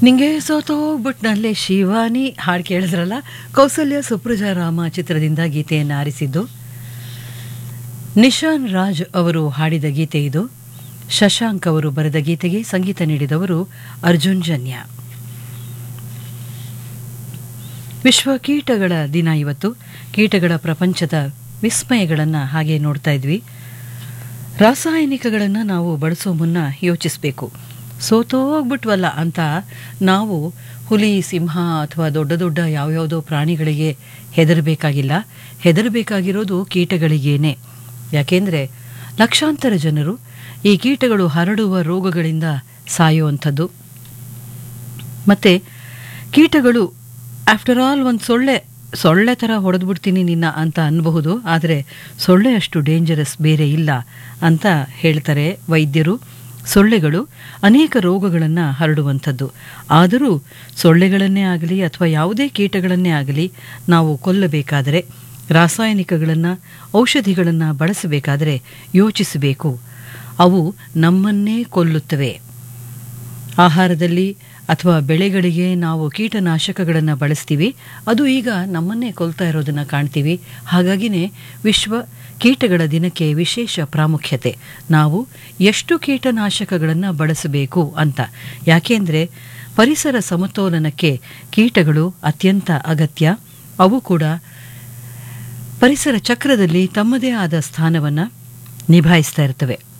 ನಿಂಗೆ ಸೋತೋಗ್ಬಿಟ್ನಲ್ಲೇ ಶಿವಾನಿ ಹಾಡು ಕೇಳಿದ್ರಲ್ಲ ಕೌಸಲ್ಯ ಸುಪ್ರಜಾ ರಾಮ ಚಿತ್ರದಿಂದ ಗೀತೆಯನ್ನು ಆರಿಸಿದ್ದು ನಿಶಾನ್ ರಾಜ್ ಅವರು ಹಾಡಿದ ಗೀತೆ ಇದು ಶಶಾಂಕ್ ಅವರು ಬರೆದ ಗೀತೆಗೆ ಸಂಗೀತ ನೀಡಿದವರು ಅರ್ಜುನ್ ಜನ್ಯ ವಿಶ್ವ ಕೀಟಗಳ ದಿನ ಇವತ್ತು ಕೀಟಗಳ ಪ್ರಪಂಚದ ವಿಸ್ಮಯಗಳನ್ನು ಹಾಗೆ ನೋಡ್ತಾ ಇದ್ವಿ ರಾಸಾಯನಿಕಗಳನ್ನು ನಾವು ಬಳಸೋ ಮುನ್ನ ಯೋಚಿಸಬೇಕು ಸೋತೋಗ್ಬಿಟ್ವಲ್ಲ ಅಂತ ನಾವು ಹುಲಿ ಸಿಂಹ ಅಥವಾ ದೊಡ್ಡ ದೊಡ್ಡ ಯಾವ್ಯಾವುದೋ ಪ್ರಾಣಿಗಳಿಗೆ ಹೆದರಬೇಕಾಗಿಲ್ಲ ಹೆದರಬೇಕಾಗಿರೋದು ಕೀಟಗಳಿಗೇನೆ ಯಾಕೆಂದರೆ ಲಕ್ಷಾಂತರ ಜನರು ಈ ಕೀಟಗಳು ಹರಡುವ ರೋಗಗಳಿಂದ ಸಾಯುವಂಥದ್ದು ಮತ್ತು ಕೀಟಗಳು ಆಫ್ಟರ್ ಆಲ್ ಒಂದು ಸೊಳ್ಳೆ ಸೊಳ್ಳೆ ಥರ ಹೊಡೆದ್ಬಿಡ್ತೀನಿ ನಿನ್ನ ಅಂತ ಅನ್ಬಹುದು ಆದರೆ ಸೊಳ್ಳೆ ಅಷ್ಟು ಡೇಂಜರಸ್ ಬೇರೆ ಇಲ್ಲ ಅಂತ ಹೇಳ್ತಾರೆ ವೈದ್ಯರು ಸೊಳ್ಳೆಗಳು ಅನೇಕ ರೋಗಗಳನ್ನು ಹರಡುವಂಥದ್ದು ಆದರೂ ಸೊಳ್ಳೆಗಳನ್ನೇ ಆಗಲಿ ಅಥವಾ ಯಾವುದೇ ಕೀಟಗಳನ್ನೇ ಆಗಲಿ ನಾವು ಕೊಲ್ಲಬೇಕಾದರೆ ರಾಸಾಯನಿಕಗಳನ್ನು ಔಷಧಿಗಳನ್ನು ಬಳಸಬೇಕಾದರೆ ಯೋಚಿಸಬೇಕು ಅವು ನಮ್ಮನ್ನೇ ಕೊಲ್ಲುತ್ತವೆ ಆಹಾರದಲ್ಲಿ ಅಥವಾ ಬೆಳೆಗಳಿಗೆ ನಾವು ಕೀಟನಾಶಕಗಳನ್ನು ಬಳಸ್ತೀವಿ ಅದು ಈಗ ನಮ್ಮನ್ನೇ ಕೊಲ್ತಾ ಇರೋದನ್ನು ಕಾಣ್ತೀವಿ ಹಾಗಾಗಿನೇ ವಿಶ್ವ ಕೀಟಗಳ ದಿನಕ್ಕೆ ವಿಶೇಷ ಪ್ರಾಮುಖ್ಯತೆ ನಾವು ಎಷ್ಟು ಕೀಟನಾಶಕಗಳನ್ನು ಬಳಸಬೇಕು ಅಂತ ಯಾಕೆಂದರೆ ಪರಿಸರ ಸಮತೋಲನಕ್ಕೆ ಕೀಟಗಳು ಅತ್ಯಂತ ಅಗತ್ಯ ಅವು ಕೂಡ ಪರಿಸರ ಚಕ್ರದಲ್ಲಿ ತಮ್ಮದೇ ಆದ ಸ್ಥಾನವನ್ನು ನಿಭಾಯಿಸ್ತಾ ಇರ್ತವೆ